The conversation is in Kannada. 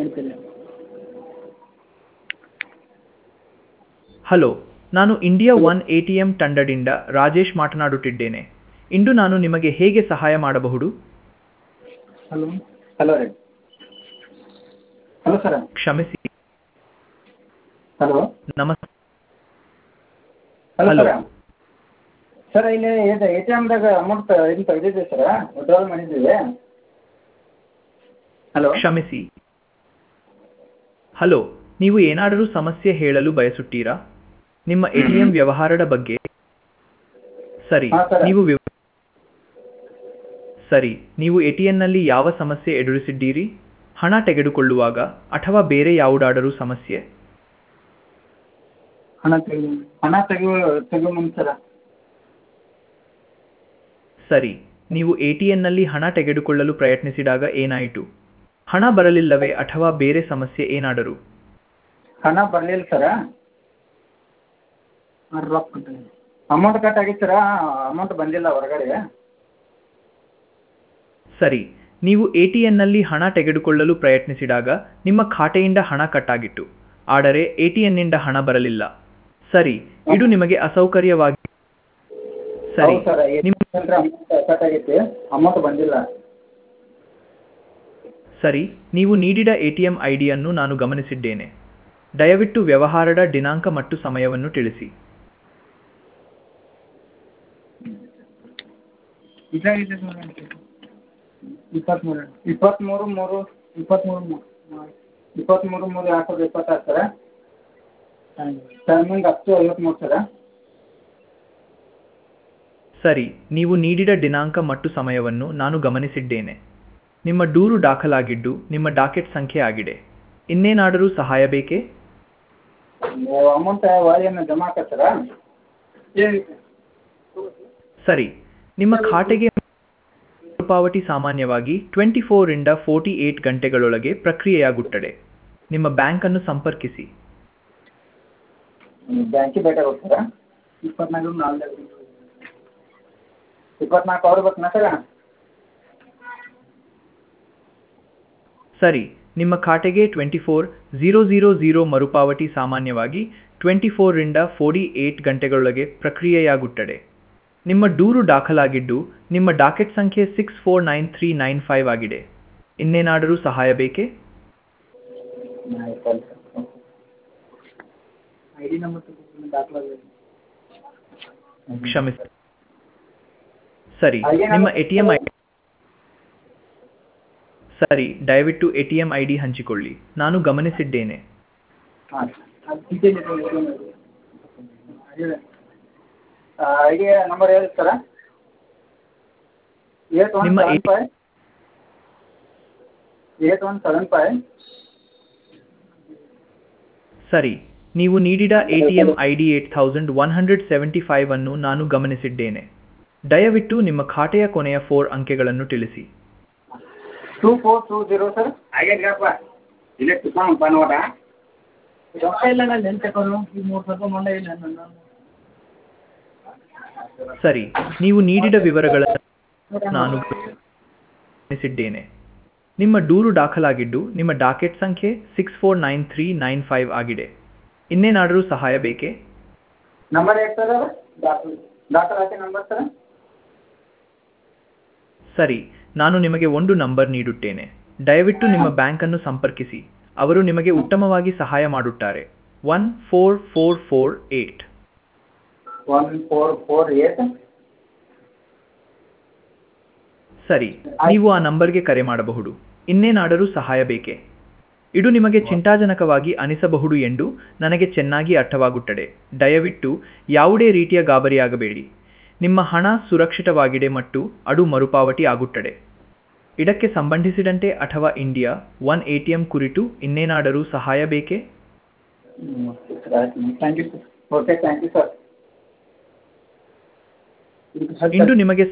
ನಡೀತದೆ ಹಲೋ ನಾನು India one A T M ತಂಡದಿಂದ ರಾಜೇಶ್ ಮಾತನಾಡುತ್ತಿದ್ದೇನೆ ಇಂದು ನಾನು ನಿಮಗೆ ಹೇಗೆ ಸಹಾಯ ಮಾಡಬಹುದು ಹಲೋ ಹಲೋ ರೀ ಹಲೋ ಸರ ಕ್ಷಮಿಸಿ ಹಲೋ ನಮಸ್ ಹಲೋ Hello. ಸರ ಸರ್ ಇಲ್ಲಿ ಇದು ಎ ಟಿ ಎಮ್ದಾಗ ಅಮೌಂಟ್ ಇದು ತೆಗೆದಿದ್ದೆ ಸರ ವಿಡ್ರಾಲ್ ಮಾಡಿದ್ದೀವಿ ಹಲೋ ಕ್ಷಮಿಸಿ ಹಲೋ ನೀವು ಏನಾದರೂ ಸಮಸ್ಯೆ ಹೇಳಲು ಬಯಸುತ್ತೀರಾ ನಿಮ್ಮ ಎ ಟಿ ಎಂ ವ್ಯವಹಾರದ ಬಗ್ಗೆ ಸರಿ ಹಾ, ಸರ್. ನೀವು ವಿವ- ಸರಿ ನೀವು ಎ ಟಿ ನಲ್ಲಿ ಯಾವ ಸಮಸ್ಯೆ ಎದುರಿಸಿದ್ದೀರಿ ಹಣ ತೆಗೆದುಕೊಳ್ಳುವಾಗ ಅಥವಾ ಬೇರೆ ಯಾವುದಾದರೂ ಸಮಸ್ಯೆ ಹಣ ತೆಗಿ ಹಣ ತೆಗಿಯೋ ತೆಗಿಯೋ ಮುಂದೆ ಸರ ಸರಿ ನೀವು ಎ ಟಿ ನಲ್ಲಿ ಹಣ ತೆಗೆದುಕೊಳ್ಳಲು ಪ್ರಯತ್ನಿಸಿದಾಗ ಏನಾಯಿತು ಹಣ ಬರಲಿಲ್ಲವೇ ಅಥವಾ ಬೇರೆ ಸಮಸ್ಯೆ ಏನಾದರೂ ಹಣ ಬರಲಿಲ್ಲ ಸರ ರೊಕ್ಕ ಅಮೌಂಟ್ ಕಟ್ ಆಗಿತ್ತು ಸರ ಅಮೌಂಟ್ ಬಂದಿಲ್ಲ ಹೊರಗಡೆ ಸರಿ ನೀವು ಎ ಟಿ ನಲ್ಲಿ ಹಣ ತೆಗೆದುಕೊಳ್ಳಲು ಪ್ರಯತ್ನಿಸಿದಾಗ ನಿಮ್ಮ ಖಾತೆಯಿಂದ ಹಣ ಕಟ್ಟಾಗಿತ್ತು ಆದರೆ ಎ ಟಿ ನಿಂದ ಹಣ ಬರಲಿಲ್ಲ ಸರಿ ಇದು ನಿಮಗೆ ಅಸೌಕರ್ಯವಾಗಿ ಸರಿ ಹೌದು ಸರ್ ನಿಮ್ಮ ಅಮೌಂಟ್ ಕಟ್ ಆಗೈತಿ ಅಮೌಂಟ್ ಬಂದಿಲ್ಲ ಸರಿ ನೀವು ನೀಡಿದ ಎ ಟಿ ಎಂ ಐ ಡಿಯನ್ನು ನಾನು ಗಮನಿಸಿದ್ದೇನೆ ದಯವಿಟ್ಟು ವ್ಯವಹಾರದ ದಿನಾಂಕ ಮತ್ತು ಸಮಯವನ್ನು ತಿಳಿಸಿ ಇದಾಗಿದೆ ಇಪ್ಪತ್ತ್ಮೂರು ಇಪ್ಪತ್ತ್ಮೂರು ಮೂರು ಇಪ್ಪತ್ತ್ಮೂರು ಮೂರು ಇಪ್ಪತ್ತ್ಮೂರು ಮೂರು ಎರಡು ಸಾವಿರದ ಇಪ್ಪತ್ತಾರು ಸರ ಟೈಮಿಂಗ್ ಹತ್ತು ಐವತ್ತ್ಮೂರು ಸರ ಸರಿ ನೀವು ನೀಡಿದ ದಿನಾಂಕ ಮತ್ತು ಸಮಯವನ್ನು ನಾನು ಗಮನಿಸಿದ್ದೇನೆ ನಿಮ್ಮ ದೂರು ದಾಖಲಾಗಿದ್ದು ನಿಮ್ಮ ಡಾಕೆಟ್ ಸಂಖ್ಯೆ ಆಗಿದೆ ಇನ್ನೇನಾದರೂ ಸಹಾಯ ಬೇಕೇ ಅಮೌಂಟ್ ಏನು ಜಮಾ ಆಕತ್ ಸರ ಸರಿ ನಿಮ್ಮ ಖಾತೆಗೆ ಮರುಪಾವತಿ ಸಾಮಾನ್ಯವಾಗಿ ಟ್ವೆಂಟಿ ಫೋರಿಂದ ಫೋರ್ಟಿ ಏಟ್ ಗಂಟೆಗಳೊಳಗೆ ಪ್ರಕ್ರಿಯೆಯಾಗುತ್ತದೆ ನಿಮ್ಮ ಬ್ಯಾಂಕನ್ನು ಸಂಪರ್ಕಿಸಿ ಬ್ಯಾಂಕಿಗೆ ಬೇಕಾಗುತ್ತೆ ಸರ ಇಪ್ಪತ್ನಾಲ್ಕು ನಾಲ್ಕು ಇಪ್ಪತ್ನಾಲ್ಕು ಅವ್ರು ಬೇಕನಾ ಸರ ಸರಿ ನಿಮ್ಮ ಖಾತೆಗೆ twenty four zero zero zero ಮರುಪಾವತಿ ಸಾಮಾನ್ಯವಾಗಿ ಟ್ವೆಂಟಿ ಫೋರ್ರಿಂದ ಫೋರ್ಟಿ ಏಟ್ ಗಂಟೆಗಳೊಳಗೆ ಪ್ರಕ್ರಿಯೆಯಾಗುತ್ತದೆ ನಿಮ್ಮ ದೂರು ದಾಖಲಾಗಿದ್ದು ನಿಮ್ಮ ಡಾಕೆಟ್ ಸಂಖ್ಯೆ six four nine three nine five ಆಗಿದೆ ಇನ್ನೇನಾದರೂ ಸಹಾಯ ಬೇಕೇ ಐ ಡಿ ನಂಬರ್ ದಾಖಲಾಗಿದೆ ಕ್ಷಮಿಸಿ ಸರಿ ನಿಮ್ಮ ಎ ಟಿ ಎಂ ಐ ಸರಿ ದಯವಿಟ್ಟು A T M I D ಹಂಚಿಕೊಳ್ಳಿ ನಾನು ಗಮನಿಸಿದ್ದೇನೆ ಹಾಂ ಐ ಡಿ ನಂಬರ್ ಹೇಳಿ ಸರ ಏಟ್ ಒನ್ ನಿಮ್ಮ seven eight- five eight one seven five ಸರಿ ನೀವು ನೀಡಿದ A T M I D eight thousand one hundred seventy five ಅನ್ನು ನಾನು ಗಮನಿಸಿದ್ದೇನೆ ದಯವಿಟ್ಟು ನಿಮ್ಮ ಖಾತೆಯ ಕೊನೆಯ ಫೋರ್ ಅಂಕೆಗಳನ್ನು ತಿಳಿಸಿ two four two zero sir ಆಗೇನಪ್ಪ ಇಲ್ಲೇ ಕುತ್ಕೊಂಡಪ್ಪ ನೋಡ ರೊಕ್ಕ ಇಲ್ಲ ನಾನು ಎಲ್ಲಿ ತಗೊಂಡು ಈಗ ಮೂರು ಸ್ವಲ್ಪ ಮಂಡ ಇಲ್ಲ ನನ್ನ ಸರಿ ನೀವು ನೀಡಿದ ವಿವರಗಳನ್ನು ನಾನು ಗಮನಿಸಿದ್ದೇನೆ ನಿಮ್ಮ ದೂರು ದಾಖಲಾಗಿದ್ದು ನಿಮ್ಮ ಡಾಕೆಟ್ ಸಂಖ್ಯೆ six four nine three nine five ಆಗಿದೆ ಇನ್ನೇನಾದರೂ ಸಹಾಯ ಬೇಕೇ ನಂಬರ್ ಎಷ್ಟು ಸರ್ ಅದು ಡಾಕ್ಟರ್ ಡಾಕ್ಟರ್ ಹಾಕಿ ನಂಬರ್ ಸರ್ ಸರಿ ನಾನು ನಿಮಗೆ ಒಂದು ನಂಬರ್ ನೀಡುತ್ತೇನೆ ದಯವಿಟ್ಟು ನಿಮ್ಮ ಬ್ಯಾಂಕನ್ನು ಸಂಪರ್ಕಿಸಿ ಅವರು ನಿಮಗೆ ಉತ್ತಮವಾಗಿ ಸಹಾಯ ಮಾಡುತ್ತಾರೆ one four four four eight one four four eight ಸರಿ ನೀವು ಆ ನಂಬರ್ಗೆ ಕರೆ ಮಾಡಬಹುದು ಇನ್ನೇನಾದರೂ ಸಹಾಯ ಬೇಕೇ ಇದು ನಿಮಗೆ ಚಿಂತಾಜನಕವಾಗಿ ಅನಿಸಬಹುದು ಎಂದು ನನಗೆ ಚೆನ್ನಾಗಿ ಅರ್ಥವಾಗುತ್ತದೆ ದಯವಿಟ್ಟು ಯಾವುದೇ ರೀತಿಯ ಗಾಬರಿಯಾಗಬೇಡಿ ನಿಮ್ಮ ಹಣ ಸುರಕ್ಷಿತವಾಗಿದೆ ಮತ್ತು ಅದು ಮರುಪಾವತಿ ಆಗುತ್ತದೆ ಇದಕ್ಕೆ ಸಂಬಂಧಿಸಿದಂತೆ ಅಥವಾ India one A T M ಕುರಿತು ಇನ್ನೇನಾದರೂ ಸಹಾಯ ಬೇಕೇ thank you sir okay thank you sir ಇಂದು ನಿಮಗೆ